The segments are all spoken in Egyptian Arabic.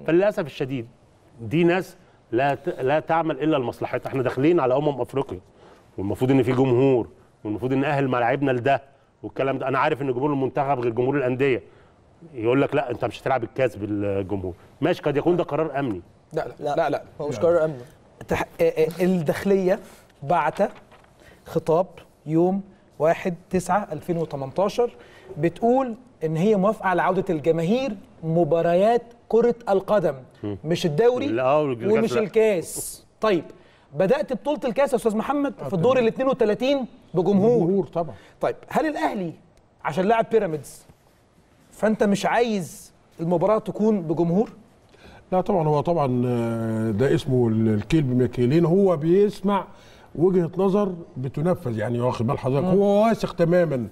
فللاسف الشديد دي ناس لا ت... لا تعمل الا لمصلحتها احنا داخلين على امم افريقيا والمفروض ان في جمهور والمفروض ان اهل ملاعبنا لده والكلام ده انا عارف ان جمهور المنتخب غير جمهور الانديه يقول لك لا انت مش هتلعب الكاس بالجمهور ماشي قد يكون ده قرار امني لا لا لا, لا. هو مش قرار امني تح... آه، آه، الداخليه بعت خطاب يوم 1 9 2018 بتقول ان هي موافقه على عوده الجماهير مباريات كره القدم مش الدوري لا، والكاس ومش لا. الكاس طيب بدات بطوله الكاس يا استاذ محمد في الدور ال 32 بجمهور جمهور طبعا طيب هل الاهلي عشان لاعب بيراميدز فانت مش عايز المباراه تكون بجمهور لا طبعا هو طبعا آه، ده اسمه ال- الكيل بمكيلين هو بيسمع وجهه نظر بتنفذ يعني واخد بال حضرتك هو واثق تماما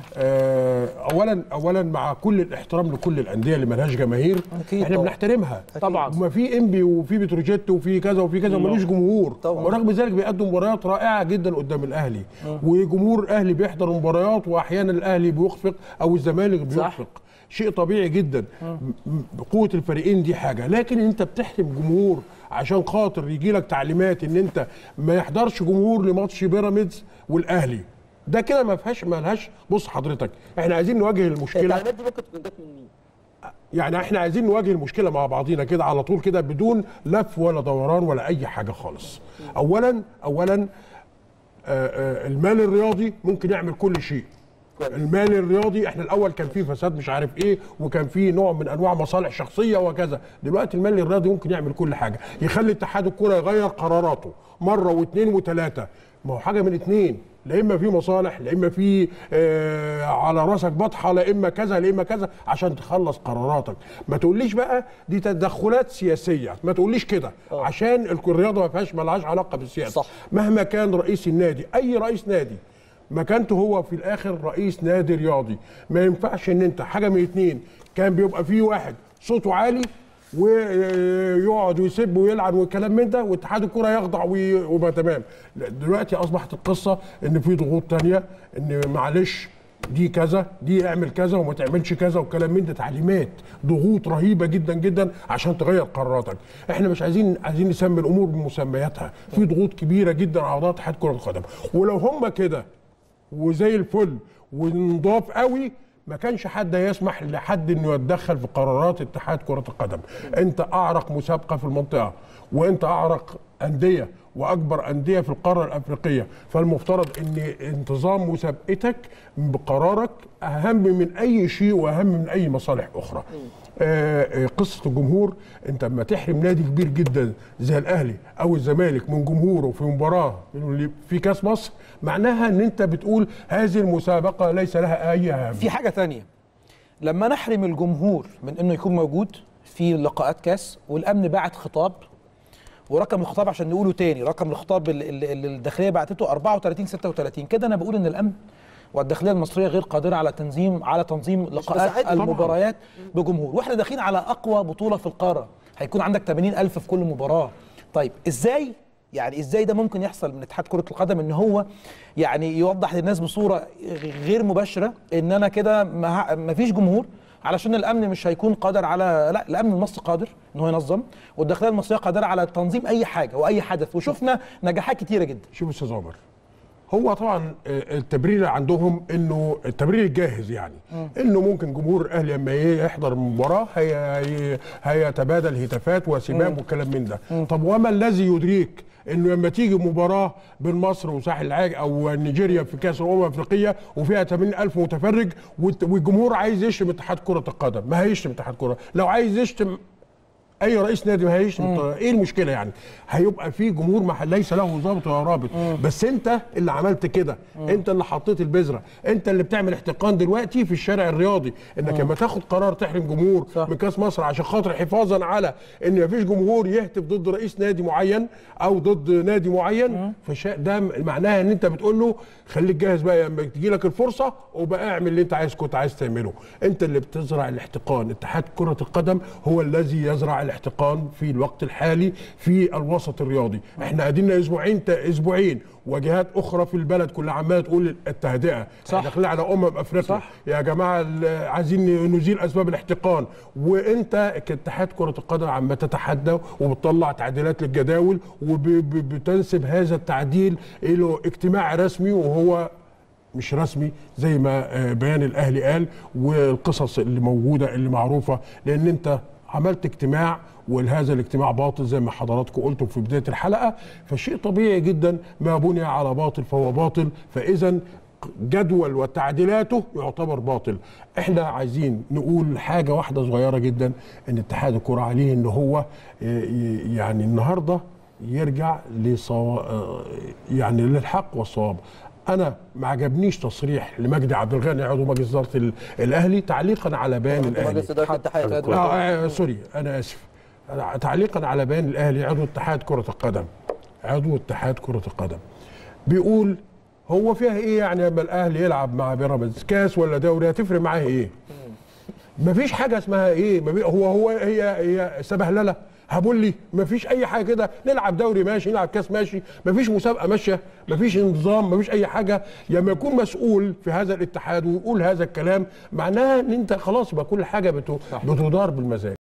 آه، اولا اولا مع كل الاحترام لكل الانديه اللي ملهاش جماهير أكيد احنا طبعاً. بنحترمها طبعاً. وما في انبي وفي بتروجيت وفي كذا وفي كذا وملوش جمهور طبعاً. ورغم ذلك بيقدم مباريات رائعه جدا قدام الاهلي وجمهور الاهلي بيحضر مباريات واحيانا الاهلي بيخفق او الزمالك صح. بيخفق شيء طبيعي جدا م- م- قوه الفريقين دي حاجه لكن انت بتحرم جمهور عشان خاطر يجي لك تعليمات ان انت ما يحضرش جمهور لماتش بيراميدز والاهلي ده كده ما فيهاش ما لهاش بص حضرتك احنا عايزين نواجه المشكله التعليمات دي ممكن تكون جت من مين؟ يعني احنا عايزين نواجه المشكله مع بعضينا كده على طول كده بدون لف ولا دوران ولا اي حاجه خالص اولا اولا آه، آه، المال الرياضي ممكن يعمل كل شيء المال الرياضي احنا الاول كان فيه فساد مش عارف ايه وكان فيه نوع من انواع مصالح شخصيه وكذا دلوقتي المال الرياضي ممكن يعمل كل حاجه يخلي اتحاد الكره يغير قراراته مره واثنين وثلاثه ما هو حاجه من اتنين لا اما في مصالح لا اما في آه على راسك بطحه لا اما كذا لا اما كذا عشان تخلص قراراتك ما تقوليش بقى دي تدخلات سياسيه ما تقوليش كده عشان الرياضه ما فيهاش مالهاش علاقه بالسياسه صح. مهما كان رئيس النادي اي رئيس نادي مكانته هو في الاخر رئيس نادي رياضي ما ينفعش ان انت حاجه من اتنين كان بيبقى فيه واحد صوته عالي ويقعد ويسب ويلعن والكلام من ده واتحاد الكره يخضع وي- ويبقى تمام لا، دلوقتي اصبحت القصه ان في ضغوط تانية ان معلش دي كذا دي اعمل كذا وما تعملش كذا والكلام من ده تعليمات ضغوط رهيبه جدا جدا عشان تغير قراراتك احنا مش عايزين عايزين نسمي الامور بمسمياتها في ضغوط كبيره جدا على اعضاء اتحاد كره القدم ولو هم كده وزي الفل ونضاف قوي ما كانش حد يسمح لحد انه يتدخل في قرارات اتحاد كره القدم انت اعرق مسابقه في المنطقه وانت اعرق انديه واكبر انديه في القاره الافريقيه فالمفترض ان انتظام مسابقتك بقرارك اهم من اي شيء واهم من اي مصالح اخرى آه، آه، قصه الجمهور انت لما تحرم نادي كبير جدا زي الاهلي او الزمالك من جمهوره في مباراه اللي في كاس مصر معناها ان انت بتقول هذه المسابقه ليس لها اي اهميه في حاجه تانية لما نحرم الجمهور من انه يكون موجود في لقاءات كاس والامن بعت خطاب ورقم الخطاب عشان نقوله تاني رقم الخطاب اللي اللي الداخليه بعتته 34 36 كده انا بقول ان الامن والداخليه المصريه غير قادره على تنظيم على تنظيم لقاءات مساعدة طبعاً. المباريات بجمهور واحنا داخلين على اقوى بطوله في القاره هيكون عندك 80 الف في كل مباراه طيب ازاي يعني ازاي ده ممكن يحصل من اتحاد كره القدم ان هو يعني يوضح للناس بصوره غير مباشره ان انا كده ما ما فيش جمهور علشان الامن مش هيكون قادر على لا الامن المصري قادر ان هو ينظم والداخليه المصريه قادره على تنظيم اي حاجه واي حدث وشفنا نجاحات كتيره جدا شوف يا استاذ عمر هو طبعا آه، التبرير عندهم انه التبرير الجاهز يعني انه ممكن جمهور الاهلي لما يحضر مباراه هي هي- هيتبادل هتافات وسباب وكلام من ده طب وما الذي يدريك انه لما تيجي مباراه بين مصر وساحل العاج او نيجيريا في كاس الامم الافريقيه وفيها 80000 متفرج والت- والجمهور عايز يشتم اتحاد كره القدم ما هيشتم اتحاد كره لو عايز يشتم اي رئيس نادي ما هيشتم ايه المشكله يعني هيبقى في جمهور ما ليس له ضابط ولا رابط بس انت اللي عملت كده انت اللي حطيت البذره انت اللي بتعمل احتقان دلوقتي في الشارع الرياضي انك لما تاخد قرار تحرم جمهور صح. من كاس مصر عشان خاطر حفاظا على ان مفيش جمهور يهتف ضد رئيس نادي معين او ضد نادي معين فشا ده معناها ان انت بتقول له خليك جاهز بقى لما تجي لك الفرصه وبقى اعمل اللي انت عايز كنت عايز تعمله انت اللي بتزرع الاحتقان اتحاد كره القدم هو الذي يزرع الاحتقان الاحتقان في الوقت الحالي في الوسط الرياضي احنا قاعدين اسبوعين تا- اسبوعين وجهات اخرى في البلد كلها عماله تقول التهدئه صح. احنا داخلين على امم افريقيا صح. يا جماعه ال- عايزين نزيل اسباب الاحتقان وانت كاتحاد كره القدم عم تتحدى وبتطلع تعديلات للجداول وبتنسب هذا التعديل الى اجتماع رسمي وهو مش رسمي زي ما آه، بيان الاهلي قال والقصص اللي موجوده اللي معروفه لان انت عملت اجتماع وهذا الاجتماع باطل زي ما حضراتكم قلتم في بدايه الحلقه فشيء طبيعي جدا ما بني على باطل فهو باطل فاذا جدول وتعديلاته يعتبر باطل احنا عايزين نقول حاجه واحده صغيره جدا ان اتحاد الكره عليه ان هو ي- ي- يعني النهارده يرجع لصوا... آه، يعني للحق والصواب انا ما عجبنيش تصريح لمجدي عبد الغني عضو مجلس اداره ال- الاهلي تعليقا على بيان الاهلي مجلس اداره الاتحاد حد- آه آه سوري انا اسف أنا تعليقا على بيان الاهلي عضو اتحاد كره القدم عضو اتحاد كره القدم بيقول هو فيها ايه يعني لما الاهلي يلعب مع بيراميدز كاس ولا دوري هتفرق معاه ايه؟ مفيش حاجه اسمها ايه مفي- هو هو هي هي سبهلله هبول لي مفيش اي حاجه كده نلعب دوري ماشي نلعب كاس ماشي مفيش مسابقه ماشيه مفيش نظام مفيش اي حاجه لما يكون مسؤول في هذا الاتحاد ويقول هذا الكلام معناها ان انت خلاص يبقى كل حاجه بتو- بتدار بالمزاج